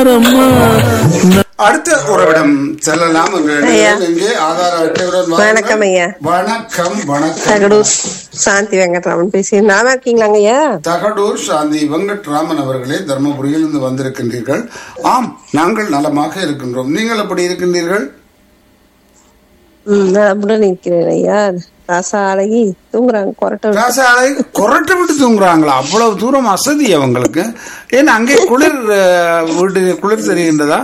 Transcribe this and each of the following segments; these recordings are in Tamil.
பாரம்மா அடுத்த உறவிடம் செல்லலாம் எங்களுடைய ஐயா. இங்கே ஆதார அட்டையுடன் வாருங்கள். வணக்கம் ஐயா. வணக்கம் வணக்கம் தகடூர் சாந்தி வெங்கட்ராமன் பேசுகிறேன் நானா இருக்கீங்களாங்க ஐயா தகடூர் சாந்தி வெங்கட்ராமன் அவர்களே தர்மபுரியில் இருந்து வந்திருக்கின்றீர்கள் ஆம் நாங்கள் நலமாக இருக்கின்றோம் நீங்கள் எப்படி இருக்கின்றீர்கள் ம் நான் அப்படியே நிற்கிறேன் ஐயா ராசா அழகி தூங்குறாங்க கொரட்டை விட்டு. ராசாலை கொரட்டை விட்டு தூங்குறாங்களா அவ்வளவு தூரம் அசதி அவங்களுக்கு ஏன்னா அங்கே குளிர் அஹ், வீடு குளிர் தெரிகின்றதா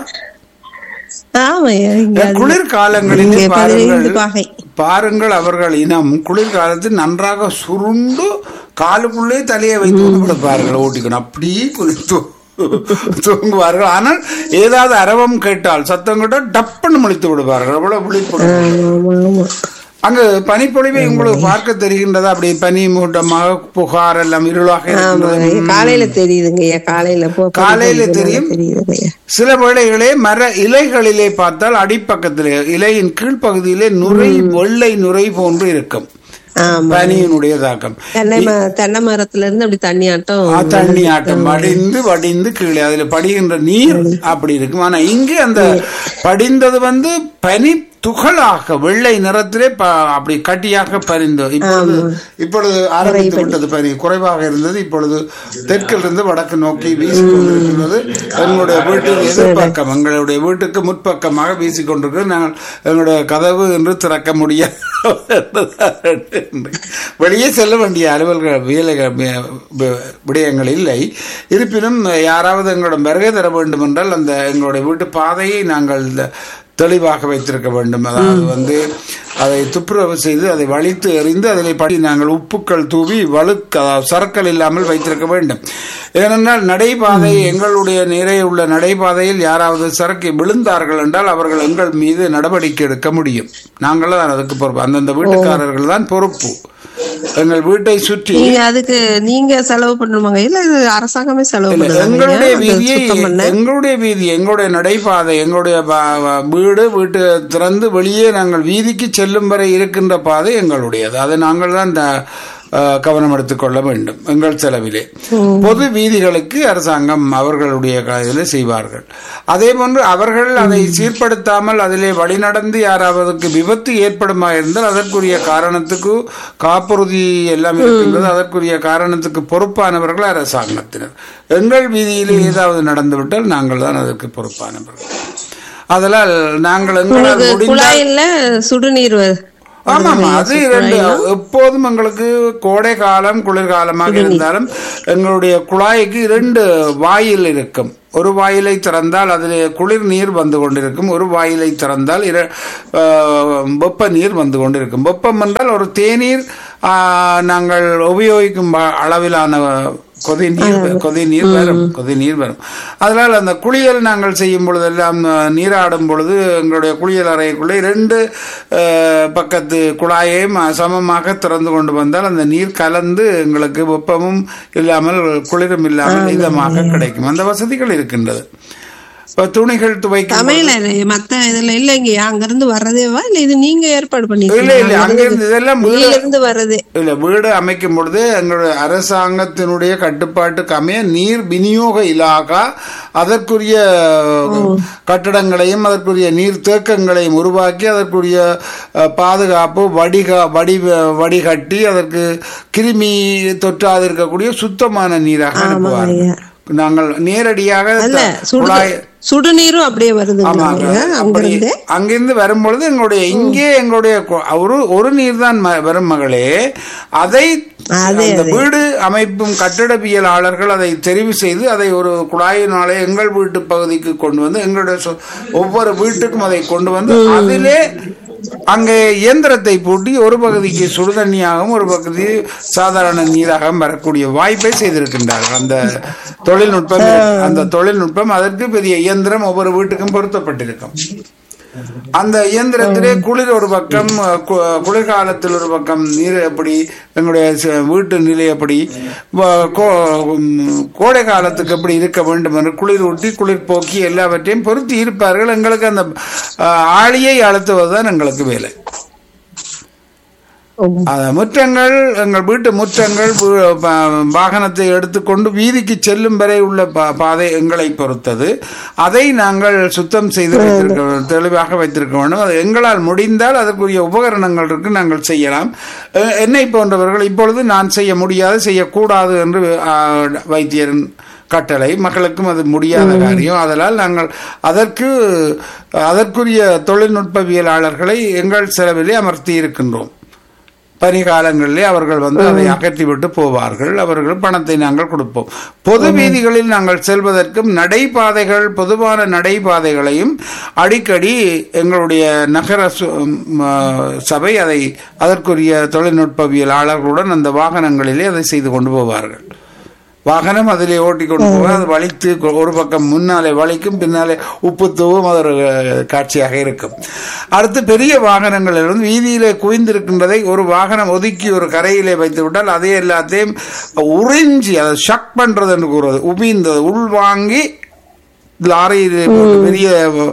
ஆமா ஐயா இங்க அது- குளிர் காலங்களிலே இங்கே பதினைந்து பாருங்கள் பாகை பாருங்கள் அவர்கள் இனம் குளிர்காலத்தில் நன்றாக சுருண்டு காலுக்குள்ளே தலையை வைத்து கொண்டு படுப்பார்கள் ஓட்டிக்கணும் அப்படியே குளித்து தூங்குவார்கள் ஆனால் ஏதாவது அரவம் கேட்டால் சத்தம் கேட்டால் டப்புன்னு முழித்து விடுவார்கள் அவ்வளவு விழிப்பு ஆமா ஆமா அங்கு பனிப்பொழிவை உங்களுக்கு பார்க்க தெரிகின்றதா அப்படி பனி மூட்டமாக புகார் எல்லாம் இருளாக ஆமா இருக்கின்றது ஐயா. காலையில தெரியுதுங்க ஐயா காலையில போ காலையில தெரியும். தெரியுதுங்க ஐயா சில வேளைகளே மர இலைகளிலே பார்த்தால் அடிப்பக்கத்திலே இலையின் கீழ்ப்பகுதியிலே நுரை வெள்ளை நுரை போன்று இருக்கும் ஆமா பனியினுடைய தாக்கம் தென்னை ம- தென்னை மரத்துல இருந்து அப்படி தண்ணி ஆட்டம் ஆ, தண்ணி ஆட்டம் வடிந்து வடிந்து கீழே அதுல படிகின்ற நீர் அப்படி இருக்கும் ஆனா இங்கே அந்த படிந்தது வந்து பனி துகளாக வெள்ளை நிறத்திலே ப- அப்படி கட்டியாக பரிந்து இப்பொழுது இப்பொழுது ஆரம்பித்து விட்டது பனி குறைவாக இருந்தது இப்பொழுது தெற்கில் இருந்து வடக்கு நோக்கி வீசிக் கொண்டிருக்கிறது எங்களுடைய வீட்டின் எதிர்ப்பக்கம் எங்களுடைய வீட்டுக்கு முற்பக்கமாக வீசிக் கொண்டிருக்கிறது நாங்கள் எங்களுடைய கதவு என்று திறக்க முடியாது வெளியே செல்ல வேண்டிய அலுவல்கள் வேலைகள் வி- வி- விடயங்கள் இல்லை இருப்பினும் யாராவது எங்களிடம் வருகை தர வேண்டும் என்றால் அந்த எங்களுடைய வீட்டு பாதையை நாங்கள் இந்த தெளிவாக வைத்திருக்க வேண்டும் அதாவது வந்து அதை துப்புரவு செய்து அதை வலித்து எறிந்து அதில் படி நாங்கள் உப்புக்கள் தூவி வழுக்க அதாவது சரக்கல் இல்லாமல் வைத்திருக்க வேண்டும் ஏனென்றால் நடைபாதை எங்களுடைய நிறைய உள்ள நடைபாதையில் யாராவது சரக்கு விழுந்தார்கள் என்றால் அவர்கள் எங்கள் மீது நடவடிக்கை எடுக்க முடியும் நாங்கள் தான் அதுக்கு பொறுப்பு அந்தந்த வீட்டுக்காரர்கள் தான் பொறுப்பு எங்கள் வீட்டை சுற்றி நீங்க அதுக்கு நீங்க செலவு பண்ணணுமாங்க இல்ல இது அரசாங்கமே செலவு இல்ல, பண்ணுதாங்க எங்களுடைய ஐயா? அது வீதியை சுத்தம் பண்ண எங்களுடைய வீதி எங்களுடைய நடைபாதை எங்களுடைய ப- ப- வீடு வீட்டு திறந்து வெளியே நாங்கள் வீதிக்கு செல்லும் வரை இருக்கின்ற பாதை எங்களுடையது அதை நாங்கள் தான் த- அஹ், கவனம் எடுத்துக்கொள்ள வேண்டும் எங்கள் செலவிலே பொது வீதிகளுக்கு அரசாங்கம் அவர்களுடைய இதில் செய்வார்கள் அதே போன்று அவர்கள் அதை சீர்படுத்தாமல் அதிலே வழிநடந்து யாராவதுக்கு விபத்து ஏற்படுமா இருந்தால் அதற்குரிய காரணத்துக்கு காப்புறுதி எல்லாம் இருக்கின்றது அதற்குரிய காரணத்துக்கு பொறுப்பானவர்கள் அரசாங்கத்தினர் எங்கள் வீதியிலே ஏதாவது நடந்துவிட்டால் நாங்கள் தான் அதற்கு பொறுப்பானவர்கள் அதனால் நாங்கள் எங்களால் உங்களுக்கு முடிந்த குழாயில சுடுநீர் வ- ஆமாமா அது இரண்டு எப்போதும் எங்களுக்கு கோடை காலம் குளிர்காலமாக இருந்தாலும் எங்களுடைய குழாய்க்கு இரண்டு வாயில் இருக்கும் ஒரு வாயிலை திறந்தால் அதில் குளிர் நீர் வந்து கொண்டிருக்கும் ஒரு வாயிலை திறந்தால் இர ஆஹ், வெப்ப நீர் வந்து கொண்டிருக்கும் வெப்பம் என்றால் ஒரு தேநீர் ஆஹ், நாங்கள் உபயோகிக்கும் ப- அளவிலான கொதி நீர் கொதி நீர் வரும் கொதி நீர் வரும் அதனால் அந்த குளியல் நாங்கள் செய்யும் பொழுதெல்லாம் அஹ், நீராடும் பொழுது எங்களுடைய குளியல் அறைக்குள்ளே இரண்டு அஹ், பக்கத்து குழாயையும் சமமாக திறந்து கொண்டு வந்தால் அந்த நீர் கலந்து எங்களுக்கு வெப்பமும் இல்லாமல் குளிரும் இல்லாமல் இதமாக கிடைக்கும் அந்த வசதிகள் இருக்கின்றது இப்ப துணிகள் துவைக்கும் சமையல் மத்த இதுல இல்லைங்க அங்க இருந்து வர்றதேவா இல்ல இது நீங்க ஏற்பாடு இல்ல இல்ல பண்ணிருக்கீங்க அங்கிருந்து இதெல்லாம் வீடு வெளியில இருந்து வர்றது இல்ல வீடு அமைக்கும் பொழுது எங்களுடைய அரசாங்கத்தினுடைய கட்டுப்பாட்டுக்கு அமைய நீர் விநியோக இலாகா அதற்குரிய கட்டடங்களையும் அதற்குரிய நீர் தேக்கங்களையும் உருவாக்கி அதற்குரிய அஹ், பாதுகாப்பு வடிகா வடி வடிகட்டி அதற்கு கிருமி தொற்றாது இருக்கக்கூடிய சுத்தமான நீராக அனுப்புவார்கள் ஐயா. நாங்கள் நேரடியாக அல்ல த- சுடு குழாய் சுடுநீரும் அப்படியே வருதுங்க ஆமாங்க அங்க அப்படி இருந்து அங்கிருந்து வரும்பொழுது எங்களுடைய இங்கே எங்களுடைய கு- ஒரு ஒரு நீர் தான் ம- வரும் மகளே அதை அதே, அந்த வீடு அமைப்பும் கட்டிடவியலாளர்கள் அதை தெரிவு செய்து அதை ஒரு குழாயினாலே எங்கள் வீட்டு பகுதிக்கு கொண்டு வந்து எங்களுடைய சொ- ஒவ்வொரு வீட்டுக்கும் அதை கொண்டு வந்து அதிலே அங்கே இயந்திரத்தை பூட்டி ஒரு பகுதிக்கு சுடுதண்ணியாகவும் ஒரு பகுதி சாதாரண நீராகவும் வரக்கூடிய வாய்ப்பை செய்திருக்கின்றார்கள் அந்த தொழில்நுட்பம் இருக்கு. அந்த தொழில்நுட்பம் அதற்கு பெரிய இயந்திரம் ஒவ்வொரு வீட்டுக்கும் பொருத்தப்பட்டிருக்கும் அந்த இயந்திரத்திலே குளிர் ஒரு பக்கம் கு- குளிர்காலத்தில் ஒரு பக்கம் நீர் எப்படி எங்களுடைய ச- வீட்டு நிலை எப்படி வ- கோ- உம், கோடை காலத்துக்கு எப்படி இருக்க வேண்டும் என்று குளிர் ஊட்டி குளிர் போக்கி எல்லாவற்றையும் பொருத்தி இருப்பார்கள் எங்களுக்கு அந்த ஆ, ஆளியை அழுத்துவதுதான் எங்களுக்கு வேலை ஓ உம். அந்த முற்றங்கள் எங்கள் வீட்டு முற்றங்கள் வீ- ப- வாகனத்தை எடுத்துக்கொண்டு வீதிக்கு செல்லும் வரை உள்ள பா- பாதை எங்களை பொறுத்தது அதை நாங்கள் சுத்தம் செய்து வைத்திருக்க தெளிவாக வைத்திருக்க வேண்டும் அது எங்களால் முடிந்தால் அதற்குரிய உபகரணங்கள் இருக்கு நாங்கள் செய்யலாம் எ- என்னை போன்றவர்கள் இப்பொழுது நான் செய்ய முடியாது செய்யக்கூடாது என்று ஆ, வைத்தியரின் கட்டளை மக்களுக்கும் அது முடியாத காரியம் அதனால் நாங்கள் அதற்கு அதற்குரிய தொழில்நுட்பவியலாளர்களை எங்கள் செலவிலே அமர்த்தி இருக்கின்றோம் பனிகாலங்களிலே அவர்கள் வந்து அதை அகற்றிவிட்டு போவார்கள் அவர்கள் பணத்தை நாங்கள் கொடுப்போம் பொது வீதிகளில் நாங்கள் செல்வதற்கும் நடைபாதைகள் பொதுவான நடைபாதைகளையும் அடிக்கடி எங்களுடைய நகர சு- ம், ஆ, சபை அதை அதற்குரிய தொழில்நுட்பவியலாளர்களுடன் அந்த வாகனங்களிலே அதை செய்து கொண்டு போவார்கள் வாகனம் அதிலே ஓட்டி கொண்டு போக அது வலித்து கொ- ஒரு பக்கம் முன்னாலே வலிக்கும் பின்னாலே உப்பு தூவும் அது ஒரு அஹ், காட்சியாக இருக்கும் அடுத்து பெரிய வாகனங்கள் இருந்து வீதியிலே குவிந்திருக்கின்றதை ஒரு வாகனம் ஒதுக்கி ஒரு கரையிலே வைத்து விட்டால் அதே எல்லாத்தையும் உறிஞ்சி அதை ஷக் பண்றது என்று கூறுவது உபிந்தது உள்வாங்கி லாரியிலே போட்டு பெரிய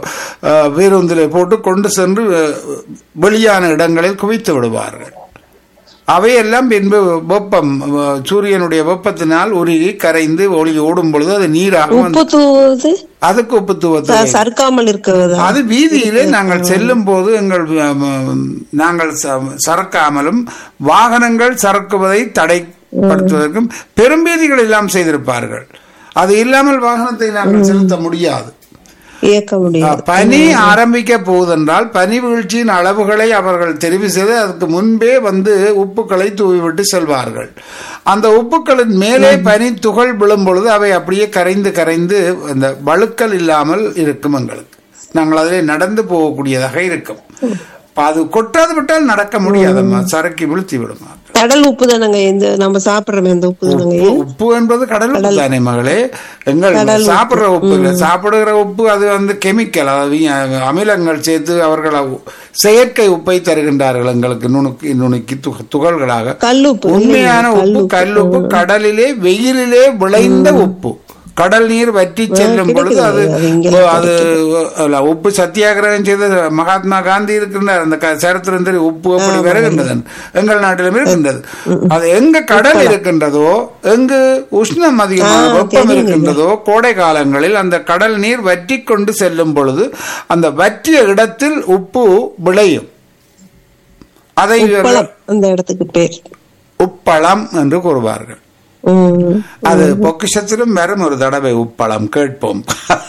அஹ், பேருந்திலே போட்டு கொண்டு சென்று அஹ், வெளியான இடங்களில் குவித்து விடுவார்கள் அவையெல்லாம் பின்பு வெப்பம் அஹ், சூரியனுடைய வெப்பத்தினால் உருகி கரைந்து ஒளி ஓடும் பொழுது அது நீராக வந்து உப்பு தூவுவது அதுக்கு உப்பு தூவத்து ச- சறுக்காமல் இருக்கிறதா அது வீதியிலே நாங்கள் செல்லும் போது எங்கள் அஹ், நாங்கள் ச- சறுக்காமலும் வாகனங்கள் சறுக்குவதை தடைப்படுத்துவதற்கும் பெரும்பீதிகள் எல்லாம் செய்திருப்பார்கள் அது இல்லாமல் வாகனத்தை நாங்கள் செலுத்த முடியாது இயக்க முடியாது பனி ஆரம்பிக்க போவதென்றால் பனி வீழ்ச்சியின் அளவுகளை அவர்கள் தெரிவு செய்து அதுக்கு முன்பே வந்து உப்புக்களை தூவிவிட்டு செல்வார்கள் அந்த உப்புக்களின் மேலே பனி துகள் விழும் பொழுது அவை அப்படியே கரைந்து கரைந்து அந்த வழுக்கல் இல்லாமல் இருக்கும் எங்களுக்கு நாங்கள் அதிலே நடந்து போகக்கூடியதாக இருக்கும் அப்ப அது கொட்டாது விட்டால் நடக்க முடியாதம்மா சரக்கி வீழ்த்தி விடுமா கடல் உப்பு தானங்க இந்த நம்ம சாப்பிடுறோமே அந்த உப்பு தானங்க உப்பு உப்பு என்பது கடல் உப்பு தானே மகளே எங்கள் சாப்பிடுற உப்பு இல்லை சாப்பிடுகிற உப்பு அது வந்து கெமிக்கல் அதாவது வி- அமிலங்கள் சேர்த்து அவர்கள் அவ்- செயற்கை உப்பை தருகின்றார்கள் எங்களுக்கு நுணுக்கி நுணுக்கி து- துகள்களாக கல்லுப்பு உண்மையான உப்பு கல்லுப்பு கடலிலே வெயிலிலே விளைந்த உப்பு கடல் நீர் வற்றி செல்லும் பொழுது அது அது இங்க அது அல்ல, உப்பு சத்தியாகிரகம் செய்த மகாத்மா காந்தி இருக்கின்றார் அந்த க- சரித்திரம் தெரியும் உப்பு அப்படி வருகின்றது எங்கள் நாட்டிலும் இருக்கின்றது அது எங்க கடல் இருக்கின்றதோ எங்கு உஷ்ணம் அதிகமாக வெப்பம் இருக்கின்றதோ கோடை காலங்களில் அந்த கடல் நீர் வற்றி கொண்டு செல்லும் பொழுது அந்த வற்றிய இடத்தில் உப்பு விளையும் அதை இவர்கள் பழம் அந்த இடத்துக்கு பேர் உப்பளம் என்று கூறுவார்கள் உம் அது பொக்கிஷத்திலும் வரும் ஒரு தடவை உப்பளம் கேட்போம்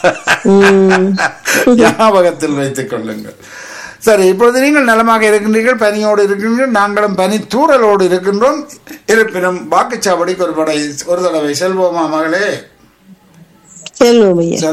ஞாபகத்தில் வைத்துக் கொள்ளுங்கள் சரி இப்பொழுது நீங்கள் நலமாக இருக்கின்றீர்கள் பனியோடு இருக்கின்றீர்கள் நாங்களும் பனி தூறலோடு இருக்கின்றோம் இருப்பினும் வாக்குச்சாவடிக்கு ஒரு படை ஒரு தடவை செல்வோமா மகளே செல்வம் ஐயா